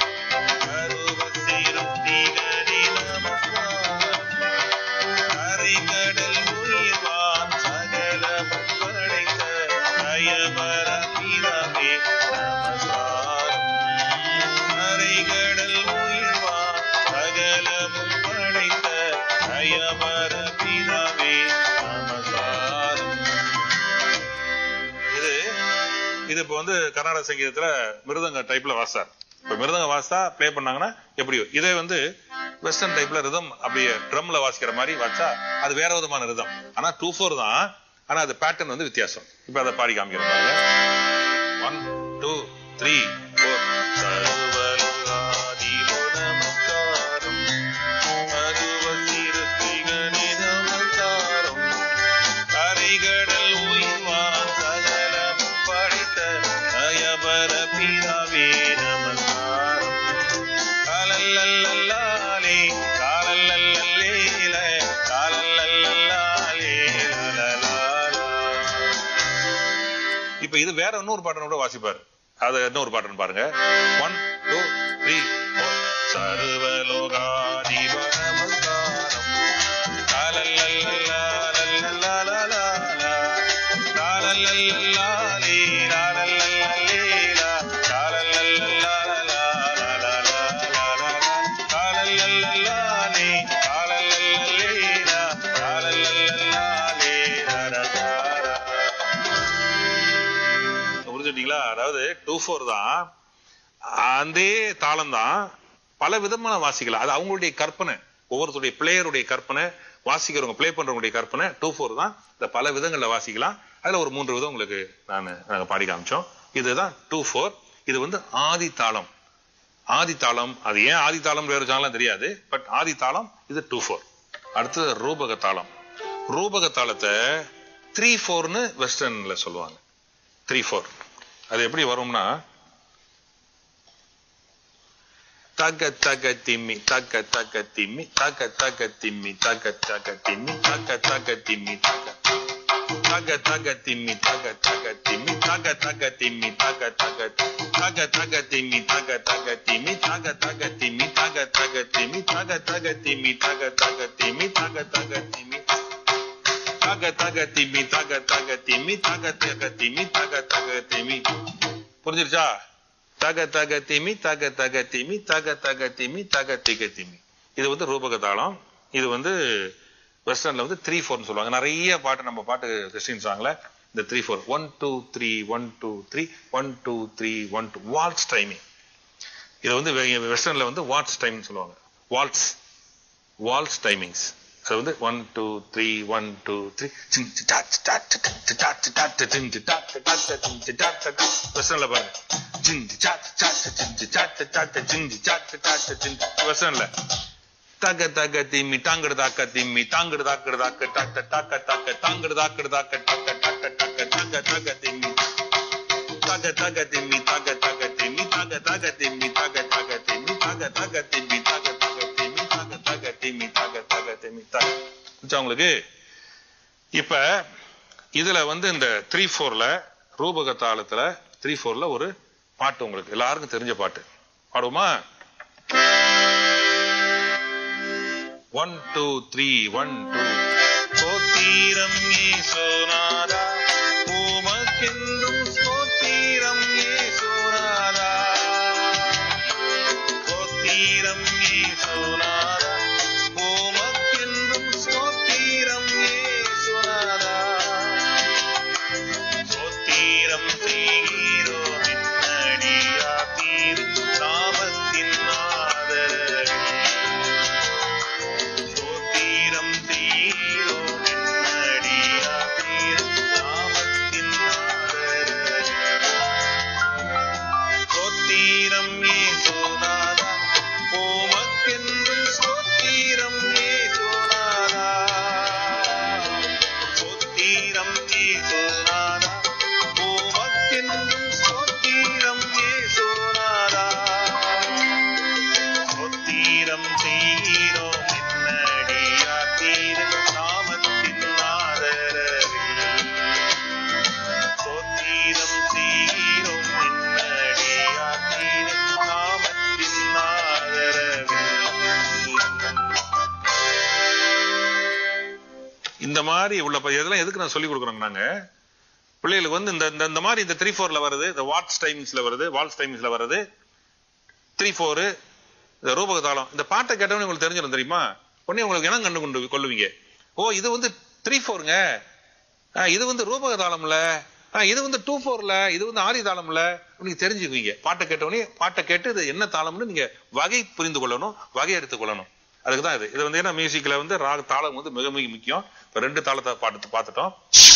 சர்வசிருஷ்டிகரே நமஸ்காரம் அரைகடல் உயிர்வான் சகலமும் படைத்த அயமர பிதாவே நமஸ்காரம் அரைகடல் உயிர்வான் சகலமும் படைத்த அயமர பிதாவே நமஸ்காரம் இது இது இப்போ வந்து கர்நாடக சங்கீதத்துல மிருதங்க டைப்ல வாசார் இப்ப மிருதங்க வாசா ப்ளே பண்ணாங்கன்னா எப்படியோ இதே வந்து வெஸ்டர்ன் டைப்ல ரிதம் அப்படியே ட்ரம்ல வாசிக்கிற மாதிரி வாச்சா அது வேற விதமான ரிதம் ஆனா டூ ஃபோர் தான் ஆனா அது பேட்டர்ன் வந்து வித்தியாசம் இப்ப அதை பாடி காமிக்கிறோம் பாருங்க ஒன் டூ த்ரீ ஃபோர் சர்வலோகாதிபோ நமஸ்காரம் சர்வசிருஷ்டிகனே நமஸ்காரம் கரைகடல் உயிர்வான் சகலமும் படைத்த அயபர பிதாவே நமஸ்காரம் காலல்லல்லாலே காலல்லல்லேல காலல்லல்லாலே லலலாலா இப்ப இது வேற இன்னொரு பாட்டன் கூட வாசிப்பாரு அது இன்னொரு பாட்டன் பாருங்க ஒன் டூ த்ரீ ஃபோர் சர்வலோகாதிப நமஸ்காரம் லாலல்லல்லாலல்லலாலலா. லாலல்லல்லாலே, லாலல்லல்லேலா, லாலல்லல்லாலலாலலாலலாலா. லாலல்லல்லாலே, லாலல்லல்லேலா, லாலல்லல்லாலே, லாலலாலா. புரிஞ்சுட்டீங்களா அதாவது டூ ஃபோர் தான் அதே தாளம் தான் பல விதமான வாசிக்கலாம் அது அவங்களுடைய கற்பனை ஒவ்வொருத்தருடைய பிளேயருடைய கற்பனை வாசிக்கிறவங்க ப்ளே பண்றவங்களுடைய கற்பனை டூ ஃபோர் தான் இந்த பல விதங்கள்ல வாசிக்கலாம் அதுல ஒரு மூன்று விதம் உங்களுக்கு நான் நாங்க பாடி காமிச்சோம் இதுதான் டூ ஃபோர் இது வந்து ஆதி தாளம் ஆதி தாளம் அது ஏன் ஆதி தாளம் வேறு வச்சாங்கலாம் தெரியாது பட் ஆதி தாளம் இது டூ ஃபோர் அடுத்தது ரூபக தாளம் ரூபக தாளத்தை த்ரீ ஃபோர்னு வெஸ்டர்ன்ல சொல்லுவாங்க த்ரீ ஃபோர் அது எப்படி வரும்னா தக தக திம்மி தக தக திம்மி தக தக திம்மி தக தக திம்மி தக தக திம்மி தக தக தக திம்மி தக தக திம்மி தக தக திம்மி தக தக தக தக திம்மி தக தக திம்மி தக தக திம்மி தக தக திம்மி தக தக திம்மி தக தக திம்மி தக தக திம்மி தக தக திம்மி தக தக திம்மி தக தக திம்மி தக தக திம்மி புரிஞ்சிருச்சா தக தக திமி தக தக திமி தக தக திமி தக திக திமி இது வந்து ரூபக தாளம் இது வந்து வெஸ்டர்ன்ல வந்து த்ரீ ஃபோர்னு சொல்லுவாங்க நிறைய பாட்டு நம்ம பாட்டு கிறிஸ்டின் சாங்ல இந்த three four one two three one two three one two three one two waltz timing இது வந்து வெஸ்டர்ன்ல வந்து வாட்ஸ் டைம் சொல்லுவாங்க வால்ஸ் வால்ஸ் டைமிங்ஸ் அது வந்து one two three one two three வெஸ்டர்ன்ல பாருங்க வெஸ்டர்ன்ல தக தக திம்மி தாங்கடு தாக்க திம்மி தாங்கடு தாக்கடு தாக்க டக்க டக்க டக்க தாங்கடு தாக்கடு தாக்க டக்க டக்க டக்க தக தக திம்மி தக தக திம்மி தக தக திம்மி தக தக திம்மி தக தக திம்மி தக தக திம்மி தக தக திம்மி தக தக திம்மி தக தக திம்மி தக புரிஞ்சா உங்களுக்கு இப்ப இதுல வந்து இந்த த்ரீ ஃபோர்ல ரூபக தாளத்துல த்ரீ ஃபோர்ல ஒரு பாட்டு உங்களுக்கு எல்லாருக்கும் தெரிஞ்ச பாட்டு பாடுவோமா one two three one two ஸ்தோத்திரம் ஏசோநாதா உமக்கென்றும் ஸ்தோத்திரம் ஏசோநாதா ஸ்தோத்திரம் ஏசோநாதா உமக்கென்றும் ஸ்தோத்திரம் ஏசோநாதா ஸ்தோத்திரம் செய்கிறோ நின்னடியா தீர் நாமத்தின் ஆதரவில் ஸ்தோத்திரம் செய்கிறோ நின்னடியா தீர் நாமத்தின் ஆதரவில் ஸ்தோத்திரம் ஏசுநாதா உமக்கென்றும் ஸ்தோத்திரம் ஏசுநாதா ஸ்தோத்திரம் ஏசுநாதா உமக்கென்றும் ஸ்தோத்திரம் ஏசுநாதா ஸ்தோத்திரம் செய்கிறோம் என்னடியா தீர நாமத்தின் ஆதரவில் ஸ்தோத்திரம் செய்கிறோம் என்னடியா தீர நாமத்தின் ஆதரவில் இந்த மாதிரி உள்ள ப- இதெல்லாம் எதுக்கு நான் சொல்லி கொடுக்குறோங்க நாங்க பிள்ளைகளுக்கு வந்து இந்த இந்த- இந்த மாதிரி இந்த த்ரீ ஃபோர்ல வருது இந்த வாட்ஸ் டைமிங்ஸ்ல வருது வால்ஸ் டைமிங்ஸ்ல வருது த்ரீ ஃபோரு இந்த ரூபக தாளம் இந்த பாட்டை கேட்டவொடனே உங்களுக்கு தெரிஞ்சிடும் தெரியுமா உடனே உங்களுக்கு இனம் கண்டு கொண்டு கொள்ளுவீங்க ஓ இது வந்து த்ரீ ஃபோருங்க இது வந்து ரூபக தாளம்ல ஆ, இது வந்து டூ ஃபோர்ல இது வந்து ஆதி தாளம்ல நீங்க தெரிஞ்சுக்குவீங்க பாட்டை கேட்டவொடனே பாட்டை கேட்டு இது என்ன தாளம்னு நீங்க வகை புரிந்து கொள்ளணும் வகை எடுத்துக்கொள்ளணும் அதுக்கு தான் இது இது வந்து ஏன்னா மியூசிக்ல வந்து ராக தாளம் வந்து மிக மிக முக்கியம் இப்ப ரெண்டு தாளத்தை பாட்டு பார்த்துட்டோம்